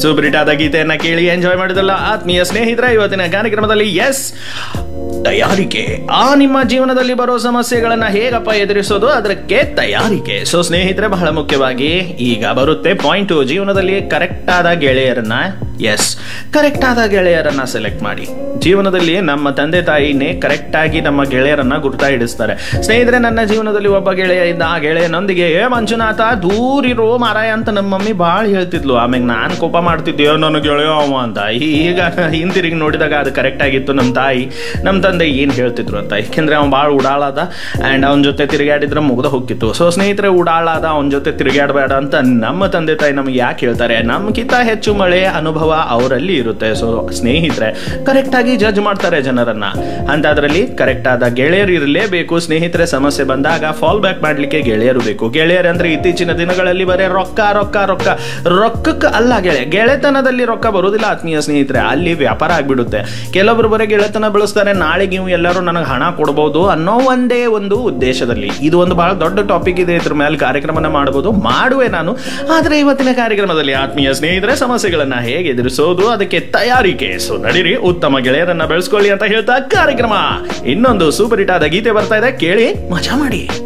super hit ಆದ ಗೀತೆಯನ್ನ ಕೇಳಿ ಎಂಜಾಯ್ ಮಾಡಿದಲ್ಲ ಆತ್ಮೀಯ ಸ್ನೇಹಿತರೆ ಇವತ್ತಿನ ಕಾರ್ಯಕ್ರಮದಲ್ಲಿ ಎಸ್ ತಯಾರಿಕೆ ಆ ನಿಮ್ಮ ಜೀವನದಲ್ಲಿ ಬರೋ ಸಮಸ್ಯೆಗಳನ್ನ ಹೇಗಪ್ಪ ಎದುರಿಸೋದು ಅದಕ್ಕೆ ತಯಾರಿಕೆ ಸೊ ಸ್ನೇಹಿತರೆ ಬಹಳ ಮುಖ್ಯವಾಗಿ ಈಗ ಬರುತ್ತೆ ಪಾಯಿಂಟ್ ಜೀವನದಲ್ಲಿ ಕರೆಕ್ಟ್ ಆದ ಗೆಳೆಯರನ್ನ ಎಸ್ ಕರೆಕ್ಟ್ ಆದ ಗೆಳೆಯರನ್ನ ಸೆಲೆಕ್ಟ್ ಮಾಡಿ ಜೀವನದಲ್ಲಿ ನಮ್ಮ ತಂದೆ ತಾಯಿನೇ ಕರೆಕ್ಟ್ ಆಗಿ ನಮ್ಮ ಗೆಳೆಯರನ್ನ ಗುರ್ತಾ ಹಿಡಿಸ್ತಾರೆ ಸ್ನೇಹಿತರೆ ನನ್ನ ಜೀವನದಲ್ಲಿ ಒಬ್ಬ ಗೆಳೆಯ ಇದ್ದ ಆ ಗೆಳೆಯನೊಂದಿಗೆ ಏ ಮಂಜುನಾಥ ದೂರಿರೋ ಮಾರಾಯ ಅಂತ ನಮ್ಮ ಮಮ್ಮಿ ಭಾಳ ಹೇಳ್ತಿದ್ಲು ಆಮೇಲೆ ನಾನು ಕೋಪ ಮಾಡ್ತಿದ್ದೆ ನನ್ನ ಗೆಳೆಯ ಅವ ಅಂತ ಈಗ ಹಿಂತಿರುಗಿ ನೋಡಿದಾಗ ಅದು ಕರೆಕ್ಟ್ ಆಗಿತ್ತು ನಮ್ಮ ತಾಯಿ ನಮ್ಮ ತಂದೆ ಏನು ಹೇಳ್ತಿದ್ರು ಅಂತ ಯಾಕೆಂದ್ರೆ ಅವ್ನು ಭಾಳ ಉಡಾಳದ ಆ್ಯಂಡ್ ಅವನ ಜೊತೆ ತಿರುಗಾಡಿದ್ರೆ ಮುಗ್ದ ಹೋಗಿತ್ತು ಸೊ ಸ್ನೇಹಿತರೆ ಉಡಾಳಾದ ಅವನ ಜೊತೆ ತಿರುಗಾಡಬೇಡ ಅಂತ ನಮ್ಮ ತಂದೆ ತಾಯಿ ನಮಗೆ ಯಾಕೆ ಹೇಳ್ತಾರೆ ನಮ್ಗಿಂತ ಹೆಚ್ಚು ಮಳೆ ಅನುಭವ ಅವರಲ್ಲಿ ಇರುತ್ತೆ ಸೊ ಸ್ನೇಹಿತರೆ ಕರೆಕ್ಟ್ ಆಗಿ ಜಡ್ಜ್ ಮಾಡ್ತಾರೆ ಜನರನ್ನ ಅಂತದ್ರಲ್ಲಿ ಕರೆಕ್ಟ್ ಆದ ಗೆಳೆಯರು ಇರಲೇಬೇಕು ಸ್ನೇಹಿತರೆ ಸಮಸ್ಯೆ ಬಂದಾಗ ಫಾಲ್ ಬ್ಯಾಕ್ ಮಾಡ್ಲಿಕ್ಕೆ ಗೆಳೆಯರು ಬೇಕು ಗೆಳೆಯರು ಅಂದ್ರೆ ಇತ್ತೀಚಿನ ದಿನಗಳಲ್ಲಿ ಬರೀ ರೊಕ್ಕ ರೊಕ್ಕ ರೊಕ್ಕ ರೊಕ್ಕಕ್ಕೆ ಅಲ್ಲ ಗೆಳೆ ಗೆಳೆತನದಲ್ಲಿ ರೊಕ್ಕ ಬರುವುದಿಲ್ಲ ಆತ್ಮೀಯ ಸ್ನೇಹಿತರೆ ಅಲ್ಲಿ ವ್ಯಾಪಾರ ಆಗ್ಬಿಡುತ್ತೆ ಕೆಲವೊಬ್ರು ಬರೀ ಗೆಳೆತನ ಬೆಳೆಸ್ತಾರೆ ನಾಳೆಗೆ ನೀವು ಎಲ್ಲರೂ ನನಗೆ ಹಣ ಕೊಡ್ಬೋದು ಅನ್ನೋ ಒಂದೇ ಒಂದು ಉದ್ದೇಶದಲ್ಲಿ ಇದು ಒಂದು ಬಹಳ ದೊಡ್ಡ ಟಾಪಿಕ್ ಇದೆ ಇದ್ರ ಮೇಲೆ ಕಾರ್ಯಕ್ರಮನ ಮಾಡಬಹುದು ಮಾಡುವೆ ನಾನು ಆದ್ರೆ ಇವತ್ತಿನ ಕಾರ್ಯಕ್ರಮದಲ್ಲಿ ಆತ್ಮೀಯ ಸ್ನೇಹಿತರೆ ಸಮಸ್ಯೆಗಳನ್ನ ಹೇಗೆ ಎದುರಿಸೋದು ಅದಕ್ಕೆ ತಯಾರಿಕೆ ಸೊ ನಡೀರಿ ಉತ್ತಮ ಗೆಳೆಯರನ್ನ ಬೆಳೆಸ್ಕೊಳ್ಳಿ ಅಂತ ಹೇಳ್ತಾ ಕಾರ್ಯಕ್ರಮ ಇನ್ನೊಂದು ಸೂಪರ್ ಹಿಟ್ ಆದ ಗೀತೆ ಬರ್ತಾ ಇದೆ ಕೇಳಿ ಮಜಾ ಮಾಡಿ